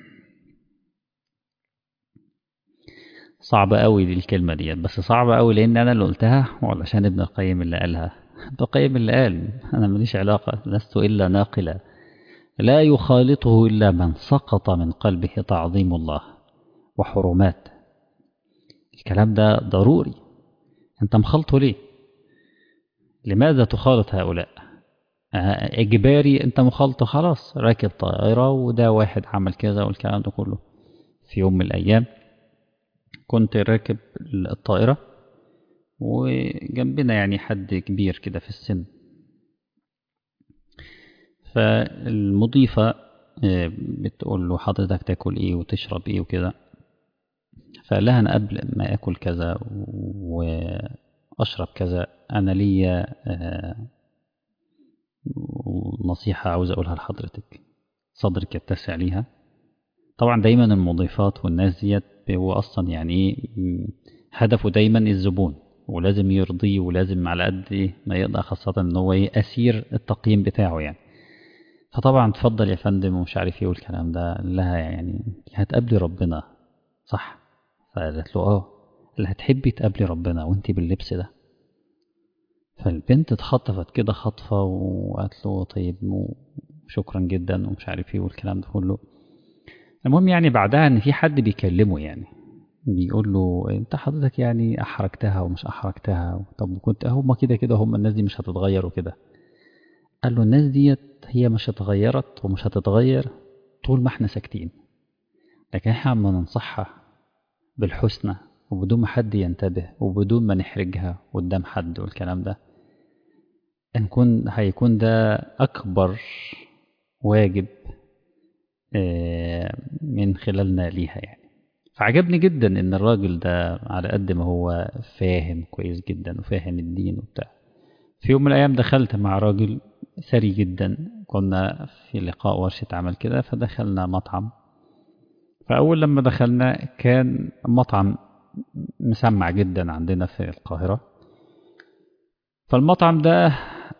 [SPEAKER 1] صعبة قوي دي الكلمة دي بس صعبة قوي لأن أنا اللي قلتها ولا عشان ابن القيم اللي قالها ابن القيم اللي قال أنا ماليش علاقة لست إلا ناقلا لا يخالطه إلا من سقط من قلبه تعظيم الله وحرمات الكلام ده ضروري أنت مخلطه ليه لماذا تخالط هؤلاء إجباري أنت مخالطه خلاص راكب طائرة وده واحد عمل كذا والكلام ده كله في يوم من الأيام كنت راكب الطائرة وجنبنا يعني حد كبير كده في السن فالمضيفة بتقول له حضرتك تاكل ايه وتشرب ايه وكده فقال لها انا قبل ما اكل كذا واشرب كذا انا ليا نصيحة عاوز اقولها لحضرتك صدرك يتسع ليها طبعا دايما المضيفات والناس ديت هو اصلا يعني ايه هدفه دايما الزبون ولازم يرضيه ولازم على قد ايه ما يقدر خاصة ان هو ايه اسير التقييم بتاعه يعني فطبعا تفضل يا فندم ومش عارف ايه والكلام ده لها يعني هتقابلي ربنا صح فقالت له اه اللي هتحبي تقابلي ربنا وانت باللبس ده فالبنت اتخطفت كده خطفة وقالت له طيب شكرا جدا ومش عارف ايه والكلام ده كله المهم يعني بعدها ان في حد بيكلمه يعني بيقول له انت حضرتك يعني احرجتها ومش احرجتها طب كنت هم كده كده هم الناس دي مش هتتغير وكده قال له الناس ديت هي مش اتغيرت ومش هتتغير طول ما احنا ساكتين لكن احنا عم ننصحها بالحسنى وبدون ما حد ينتبه وبدون ما نحرجها قدام حد والكلام ده نكون هيكون ده أكبر واجب من خلالنا ليها يعني فعجبني جدا ان الراجل ده على قد ما هو فاهم كويس جدا وفاهم الدين وبتاع في يوم من الايام دخلت مع راجل ثري جدا كنا في لقاء ورشة عمل كده فدخلنا مطعم فأول لما دخلنا كان مطعم مسمع جدا عندنا في القاهرة فالمطعم ده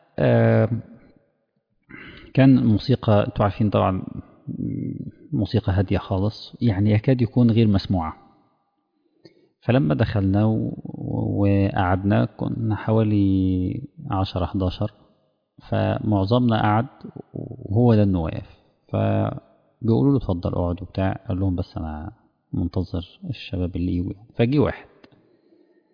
[SPEAKER 1] كان موسيقى انتوا عارفين طبعا موسيقى هادية خالص يعني يكاد يكون غير مسموعة فلما دخلنا وقعدنا كنا حوالي عشرة حداشر فمعظمنا قعد وهو ده انه واقف فبيقولوا له اتفضل اقعد وبتاع قال لهم بس انا منتظر الشباب اللي يجوا فجي واحد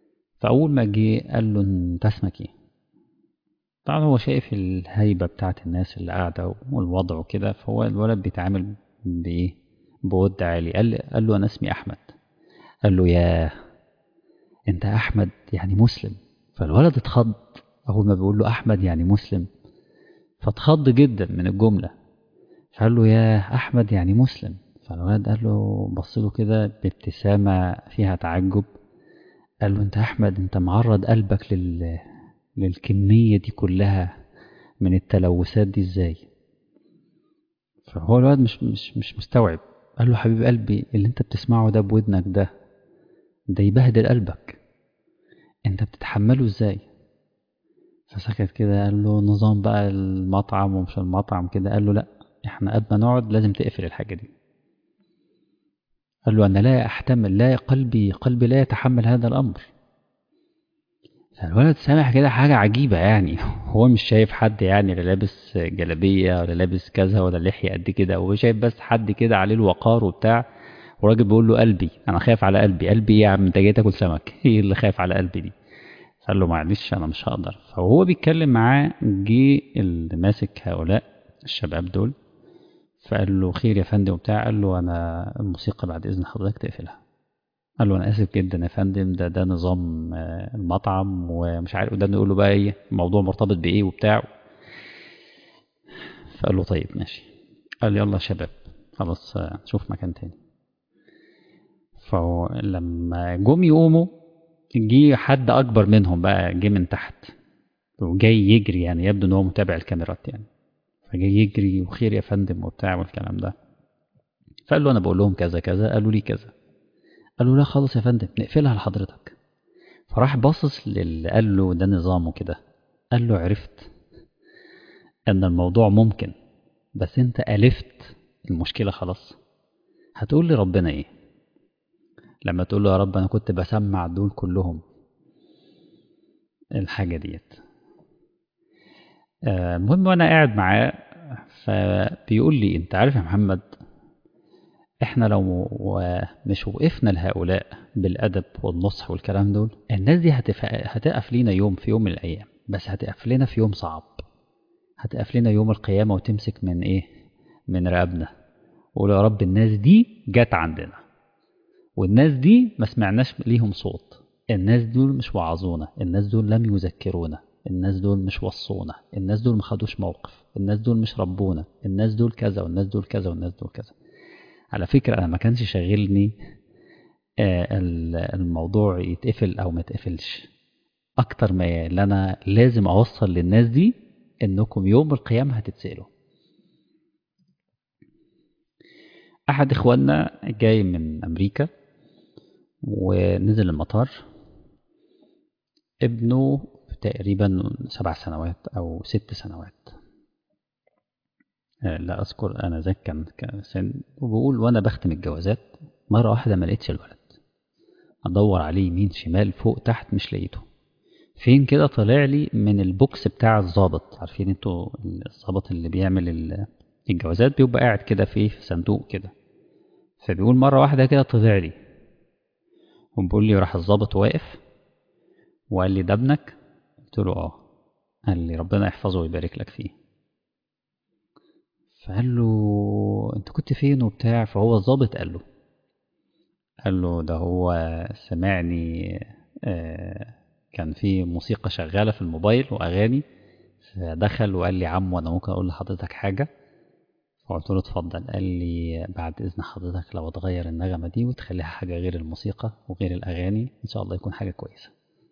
[SPEAKER 1] فأول ما جه قال له أنت اسمك إيه؟ طبعا هو شايف الهيبة بتاعت الناس اللي قاعدة والوضع وكده فهو الولد بيتعامل بإيه؟ بود عالي قال, قال له أنا اسمي أحمد قال له يا أنت أحمد يعني مسلم فالولد اتخض أول ما بيقول له أحمد يعني مسلم فاتخض جدا من الجملة فقال له يا أحمد يعني مسلم فالولد قال له بص له كده بابتسامة فيها تعجب قال له أنت أحمد أنت معرض قلبك لل... للكمية دي كلها من التلوثات دي إزاي فهو الولد مش مش مش مستوعب قال له حبيب قلبي اللي أنت بتسمعه ده بودنك ده ده يبهدل قلبك أنت بتتحمله إزاي فسكت كده قال له نظام بقى المطعم ومش المطعم كده قال له لا احنا قد ما نقعد لازم تقفل الحاجة دي قال له أنا لا أحتمل لا قلبي قلبي لا يتحمل هذا الأمر فالولد سامع كده حاجة عجيبة يعني هو مش شايف حد يعني لا لابس جلابية ولا لابس كذا ولا لحية قد كده هو شايف بس حد كده عليه الوقار وبتاع وراجل بيقول له قلبي أنا خايف على قلبي قلبي إيه يا عم أنت جاي تاكل سمك إيه اللي خايف على قلبي دي قال له معلش أنا مش هقدر فهو بيتكلم معاه جه اللي ماسك هؤلاء الشباب دول فقال له خير يا فندم وبتاع قال له أنا الموسيقى بعد إذن حضرتك تقفلها قال له أنا آسف جدا يا فندم ده ده نظام المطعم ومش عارف وده نقول له بقى إيه الموضوع مرتبط بإيه وبتاع فقال له طيب ماشي قال لي يلا يا شباب خلاص نشوف مكان تاني فلما جم يقوموا جه حد أكبر منهم بقى جه من تحت وجاي يجري يعني يبدو إن هو متابع الكاميرات يعني فجاي يجري وخير يا فندم وبتاع والكلام ده فقال له أنا بقول لهم كذا كذا قالوا لي كذا قالوا لا خلاص يا فندم نقفلها لحضرتك فراح باصص للي قال له ده نظامه كده قال له عرفت ان الموضوع ممكن بس انت ألفت المشكلة خلاص هتقول لي ربنا ايه لما تقول له يا رب انا كنت بسمع دول كلهم الحاجة ديت المهم وانا قاعد معاه فبيقول لي انت عارف يا محمد احنا لو مش وقفنا لهؤلاء بالادب والنصح والكلام دول الناس دي هتقف لينا يوم في يوم من الايام بس هتقف لنا في يوم صعب هتقف لنا يوم القيامة وتمسك من ايه من رقبنا وقول يا رب الناس دي جت عندنا والناس دي ما سمعناش ليهم صوت الناس دول مش وعظونا الناس دول لم يذكرونا الناس دول مش وصونا الناس دول ما خدوش موقف الناس دول مش ربونا الناس دول كذا والناس دول كذا والناس دول كذا على فكرة أنا ما كانش شاغلني الموضوع يتقفل أو ما يتقفلش أكتر ما اللي أنا لازم أوصل للناس دي إنكم يوم القيامة هتتسألوا أحد إخواننا جاي من أمريكا ونزل المطار ابنه تقريبا سبع سنوات أو ست سنوات لا أذكر أنا ذاك كان سن وبقول وأنا بختم الجوازات مرة واحدة ما لقيتش الولد أدور عليه يمين شمال فوق تحت مش لقيته فين كده طلع لي من البوكس بتاع الظابط عارفين انتوا الظابط اللي بيعمل الجوازات بيبقى قاعد كده في صندوق كده فبيقول مرة واحدة كده طلع لي وبيقول لي راح الظابط واقف وقال لي ده ابنك قلت له اه قال لي ربنا يحفظه ويبارك لك فيه فقال له انت كنت فين وبتاع فهو الظابط قال له قال له ده هو سمعني آه كان في موسيقى شغالة في الموبايل وأغاني فدخل وقال لي عم وأنا ممكن أقول لحضرتك حاجة فقلت له اتفضل قال لي بعد إذن حضرتك لو تغير النغمة دي وتخليها حاجة غير الموسيقى وغير الأغاني إن شاء الله يكون حاجة كويسة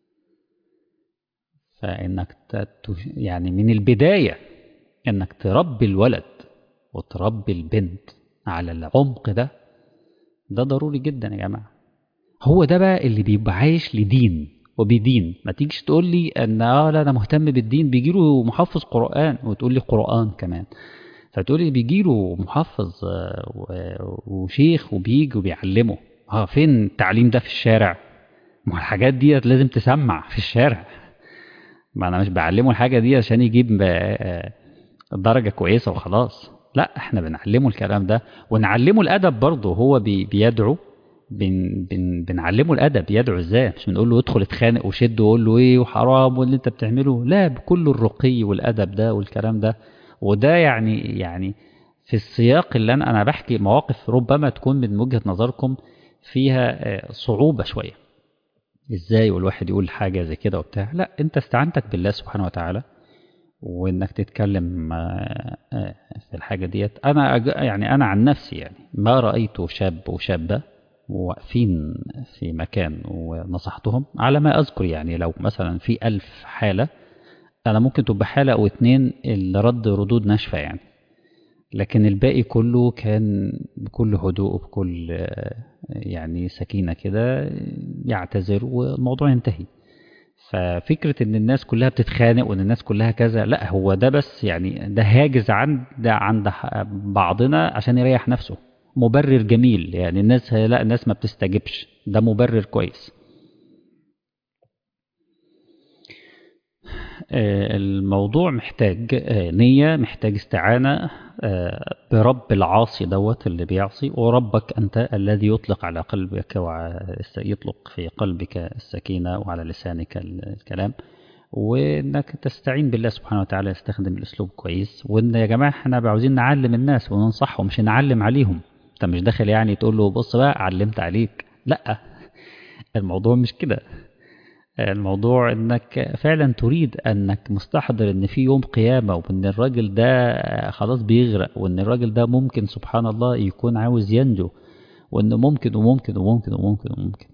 [SPEAKER 1] فإنك يعني من البداية إنك تربي الولد وتربي البنت على العمق ده ده ضروري جدا يا جماعة هو ده بقى اللي بيبقى عايش لدين وبدين ما تيجيش تقول لي ان اه لا انا مهتم بالدين بيجي له محفظ قرآن وتقول لي قرآن كمان فتقول لي بيجي له محفظ وشيخ وبيجي وبيعلمه اه فين التعليم ده في الشارع ما الحاجات دي لازم تسمع في الشارع ما انا مش بعلمه الحاجة دي عشان يجيب درجة كويسة وخلاص لا احنا بنعلمه الكلام ده ونعلمه الادب برضه هو بي بيدعو بن بن بنعلمه الادب يدعو ازاي مش بنقول له ادخل اتخانق وشد وقول له ايه وحرام واللي انت بتعمله لا بكل الرقي والادب ده والكلام ده وده يعني يعني في السياق اللي انا انا بحكي مواقف ربما تكون من وجهه نظركم فيها صعوبه شويه ازاي والواحد يقول حاجه زي كده وبتاع لا انت استعنتك بالله سبحانه وتعالى وانك تتكلم في الحاجه ديت انا يعني انا عن نفسي يعني ما رايت شاب وشابه واقفين في مكان ونصحتهم على ما اذكر يعني لو مثلا في ألف حاله انا ممكن تبقى حاله او اتنين اللي رد ردود ناشفه يعني لكن الباقي كله كان بكل هدوء وبكل يعني سكينه كده يعتذر والموضوع ينتهي ففكرة إن الناس كلها بتتخانق وإن الناس كلها كذا لا هو ده بس يعني ده هاجس عند ده عند بعضنا عشان يريح نفسه مبرر جميل يعني الناس لا الناس ما بتستجبش ده مبرر كويس الموضوع محتاج نية محتاج استعانة برب العاصي دوت اللي بيعصي وربك أنت الذي يطلق على قلبك ويطلق في قلبك السكينة وعلى لسانك الكلام وانك تستعين بالله سبحانه وتعالى يستخدم الاسلوب كويس وان يا جماعه احنا عاوزين نعلم الناس وننصحهم مش نعلم عليهم انت مش داخل يعني تقول له بص بقى علمت عليك لا الموضوع مش كده الموضوع انك فعلا تريد انك مستحضر ان في يوم قيامة وان الراجل ده خلاص بيغرق وان الراجل ده ممكن سبحان الله يكون عاوز ينجو وانه ممكن وممكن وممكن وممكن وممكن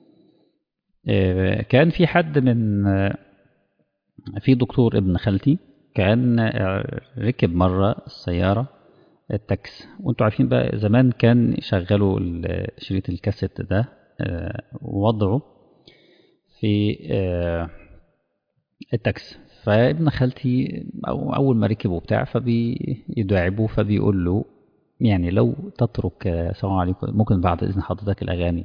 [SPEAKER 1] كان في حد من في دكتور ابن خالتي كان ركب مرة السيارة التاكس وانتوا عارفين بقى زمان كان يشغلوا شريط الكاسيت ده وضعه في التاكس فابن خالتي أو أول ما ركب وبتاع فبيداعبه فبيقول له يعني لو تترك السلام عليكم ممكن بعد إذن حضرتك الأغاني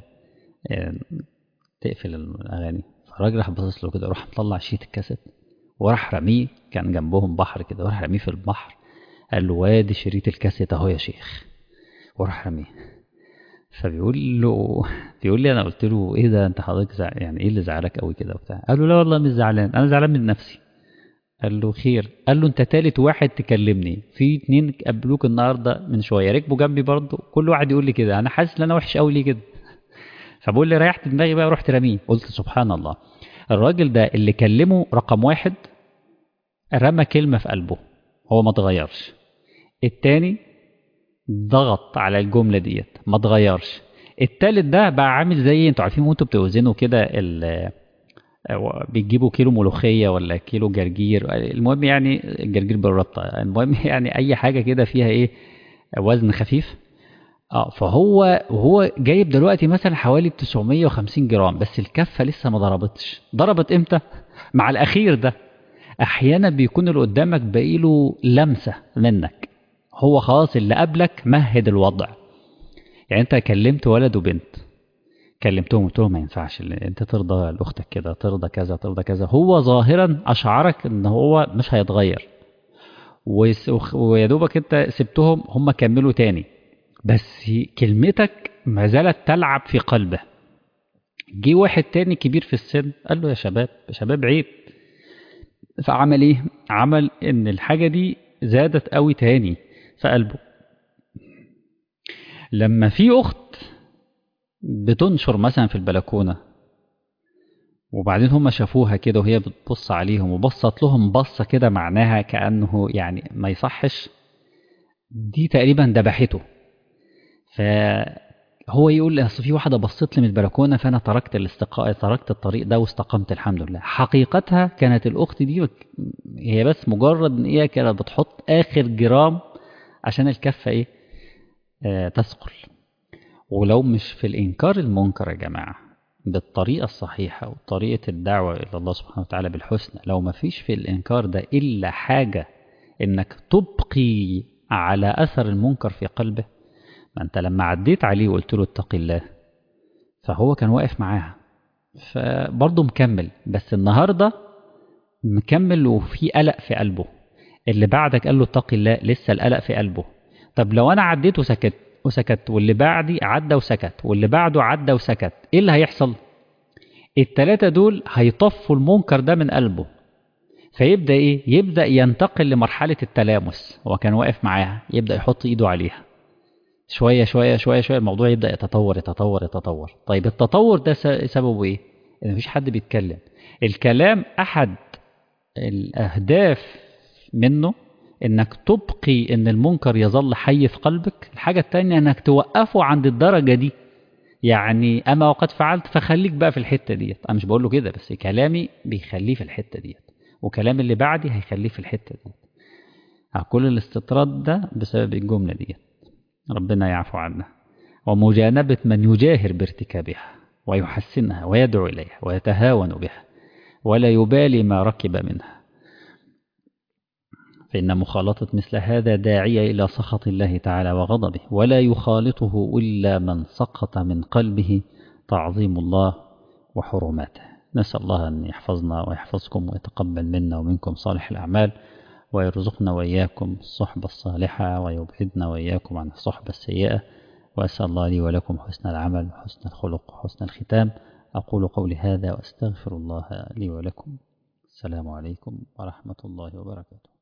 [SPEAKER 1] تقفل الأغاني فالراجل راح باصص له كده راح مطلع شيت الكاسيت وراح رميه كان جنبهم بحر كده وراح رميه في البحر قال له وادي شريط الكاسيت اهو يا شيخ وراح رميه فبيقول له بيقول لي انا قلت له ايه ده انت حضرتك زع... يعني ايه اللي زعلك قوي كده وبتاع قال له لا والله مش زعلان انا زعلان من نفسي قال له خير قال له انت تالت واحد تكلمني في اتنين قابلوك النهارده من شويه ركبوا جنبي برضه كل واحد يقول لي كده انا حاسس ان انا وحش قوي ليه كده فبقول لي ريحت دماغي بقى ورحت رميه قلت سبحان الله الراجل ده اللي كلمه رقم واحد رمى كلمه في قلبه هو ما اتغيرش التاني ضغط على الجملة ديت ما اتغيرش التالت ده بقى عامل زي انتوا عارفين وانتوا بتوزنوا كده بتجيبوا كيلو ملوخية ولا كيلو جرجير المهم يعني الجرجير بالربطة المهم يعني أي حاجة كده فيها إيه وزن خفيف اه فهو وهو جايب دلوقتي مثلا حوالي 950 جرام بس الكفة لسه ما ضربتش ضربت امتى؟ مع الأخير ده أحيانا بيكون اللي قدامك باقيله لمسة منك هو خلاص اللي قبلك مهد الوضع يعني انت كلمت ولد وبنت كلمتهم قلت لهم ما ينفعش انت ترضى لاختك كده ترضى كذا ترضى كذا هو ظاهرا اشعرك ان هو مش هيتغير ويا دوبك انت سبتهم هم كملوا تاني بس كلمتك ما زالت تلعب في قلبه جه واحد تاني كبير في السن قال له يا شباب يا شباب عيب فعمل ايه عمل ان الحاجه دي زادت قوي تاني في قلبه لما في اخت بتنشر مثلا في البلكونه وبعدين هم شافوها كده وهي بتبص عليهم وبصت لهم بصه كده معناها كانه يعني ما يصحش دي تقريبا ذبحته فهو يقول اصل في واحده بصت لي من البلكونه فانا تركت الاستقاء تركت الطريق ده واستقمت الحمد لله حقيقتها كانت الاخت دي هي بس مجرد ان هي كانت بتحط اخر جرام عشان الكفه ايه آه تثقل ولو مش في الانكار المنكر يا جماعه بالطريقه الصحيحه وطريقه الدعوه الى الله سبحانه وتعالى بالحسنى لو ما فيش في الانكار ده الا حاجه انك تبقي على اثر المنكر في قلبه ما انت لما عديت عليه وقلت له اتق الله فهو كان واقف معاها فبرضه مكمل بس النهارده مكمل وفي قلق في قلبه اللي بعدك قال له اتق الله لسه القلق في قلبه طب لو انا عديت وسكت وسكت واللي بعدي عدى وسكت واللي بعده عدى وسكت ايه اللي هيحصل التلاتة دول هيطفوا المنكر ده من قلبه فيبدأ ايه يبدأ ينتقل لمرحلة التلامس هو كان واقف معاها يبدأ يحط ايده عليها شوية شوية شوية شوية الموضوع يبدأ يتطور يتطور يتطور طيب التطور ده سببه ايه ان مفيش حد بيتكلم الكلام احد الاهداف منه انك تبقي ان المنكر يظل حي في قلبك الحاجة التانية انك توقفه عند الدرجة دي يعني اما وقد فعلت فخليك بقى في الحتة ديت انا مش بقول له كده بس كلامي بيخليه في الحتة ديت وكلام اللي بعدي هيخليه في الحتة ديت كل الاستطراد ده بسبب الجملة ديت ربنا يعفو عنا ومجانبة من يجاهر بارتكابها ويحسنها ويدعو إليها ويتهاون بها ولا يبالي ما ركب منها فإن مخالطة مثل هذا داعية إلى سخط الله تعالى وغضبه ولا يخالطه إلا من سقط من قلبه تعظيم الله وحرماته نسأل الله أن يحفظنا ويحفظكم ويتقبل منا ومنكم صالح الأعمال ويرزقنا وإياكم الصحبة الصالحة ويبعدنا وإياكم عن الصحبة السيئة وأسأل الله لي ولكم حسن العمل وحسن الخلق وحسن الختام أقول قولي هذا وأستغفر الله لي ولكم السلام عليكم ورحمة الله وبركاته